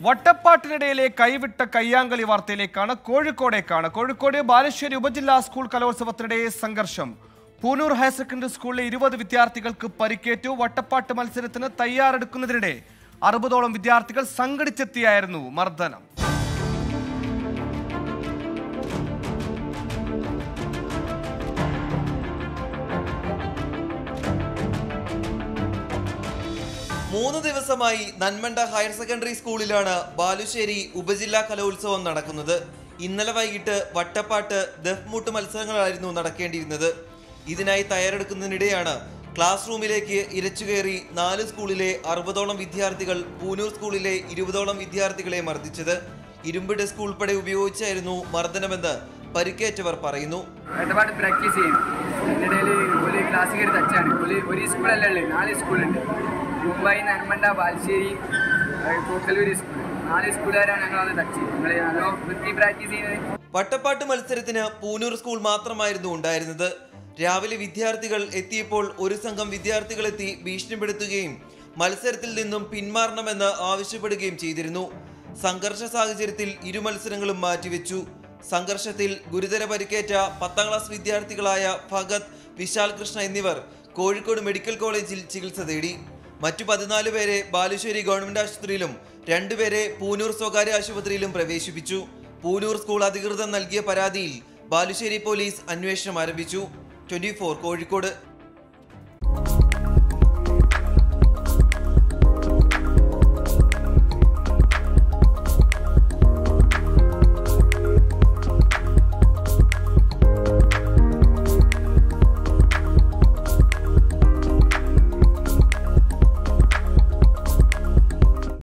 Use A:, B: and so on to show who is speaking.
A: വട്ടപ്പാട്ടിനിടയിലെ കൈവിട്ട കയ്യാങ്കളി വാർത്തയിലേക്കാണ് കോഴിക്കോടേക്കാണ് കോഴിക്കോട് ബാലുശ്ശേരി ഉപജില്ലാ സ്കൂൾ കലോത്സവത്തിനിടെ സംഘർഷം പൂനൂർ ഹയർ സെക്കൻഡറി സ്കൂളിലെ ഇരുപത് വിദ്യാർത്ഥികൾക്ക് പരിക്കേറ്റു വട്ടപ്പാട്ട് മത്സരത്തിന് തയ്യാറെടുക്കുന്നതിനിടെ അറുപതോളം വിദ്യാർത്ഥികൾ സംഘടിച്ചെത്തിയായിരുന്നു മർദ്ദനം
B: മൂന്ന് ദിവസമായി നന്മണ്ട ഹയർ സെക്കൻഡറി സ്കൂളിലാണ് ബാലുശ്ശേരി ഉപജില്ലാ കലോത്സവം നടക്കുന്നത് ഇന്നലെ വൈകിട്ട് വട്ടപ്പാട്ട് ദഫ്മുട്ട് മത്സരങ്ങളായിരുന്നു നടക്കേണ്ടിയിരുന്നത് ഇതിനായി തയ്യാറെടുക്കുന്നതിനിടെയാണ് ക്ലാസ് റൂമിലേക്ക് ഇരച്ചുകയറി നാല് സ്കൂളിലെ അറുപതോളം വിദ്യാർത്ഥികൾ പൂനൂർ സ്കൂളിലെ ഇരുപതോളം വിദ്യാർത്ഥികളെ മർദ്ദിച്ചത് ഇരുമ്പ് ഡെസ്ക് ഉൾപ്പെടെ ഉപയോഗിച്ചായിരുന്നു മർദ്ദനമെന്ന് പരിക്കേറ്റവർ പറയുന്നു
C: ഒരുപാട് പ്രാക്ടീസ് ചെയ്യും അതിനിടയിൽ ഒരു ക്ലാസ് കയറി തച്ചാണ് ഒരു ഒരു സ്കൂളല്ല ഉള്ളത് നാല് സ്കൂളുണ്ട് മുംബൈ നന്മണ്ട ബാലുശ്ശേരി കോക്കലൂർ സ്കൂൾ നാല് സ്കൂളുകാരാണ് ഞങ്ങൾ വന്ന് തച്ച് ഞങ്ങൾ നല്ലോ വൃത്തി പ്രാക്ടീസ് ചെയ്യുന്നത്
B: വട്ടപ്പാട്ട് മത്സരത്തിന് പൂനൂർ സ്കൂൾ മാത്രമായിരുന്നു ഉണ്ടായിരുന്നത് രാവിലെ വിദ്യാർത്ഥികൾ എത്തിയപ്പോൾ ഒരു സംഘം വിദ്യാർത്ഥികളെത്തി ഭീഷണിപ്പെടുത്തുകയും മത്സരത്തിൽ നിന്നും പിന്മാറണമെന്ന് ആവശ്യപ്പെടുകയും ചെയ്തിരുന്നു സംഘർഷ സാഹചര്യത്തിൽ ഇരു മത്സരങ്ങളും മാറ്റിവെച്ചു സംഘർഷത്തിൽ ഗുരുതര പരിക്കേറ്റ പത്താം ക്ലാസ് വിദ്യാർത്ഥികളായ ഭഗത് വിശാൽ കൃഷ്ണ എന്നിവർ കോഴിക്കോട് മെഡിക്കൽ കോളേജിൽ ചികിത്സ തേടി മറ്റു പതിനാല് പേരെ ബാലുശ്ശേരി ഗവൺമെന്റ് ആശുപത്രിയിലും രണ്ടുപേരെ പൂനൂർ സ്വകാര്യ ആശുപത്രിയിലും പ്രവേശിപ്പിച്ചു പൂനൂർ സ്കൂൾ അധികൃതർ നൽകിയ പരാതിയിൽ ബാലുശ്ശേരി പോലീസ് അന്വേഷണം ആരംഭിച്ചു ട്വന്റി കോഴിക്കോട്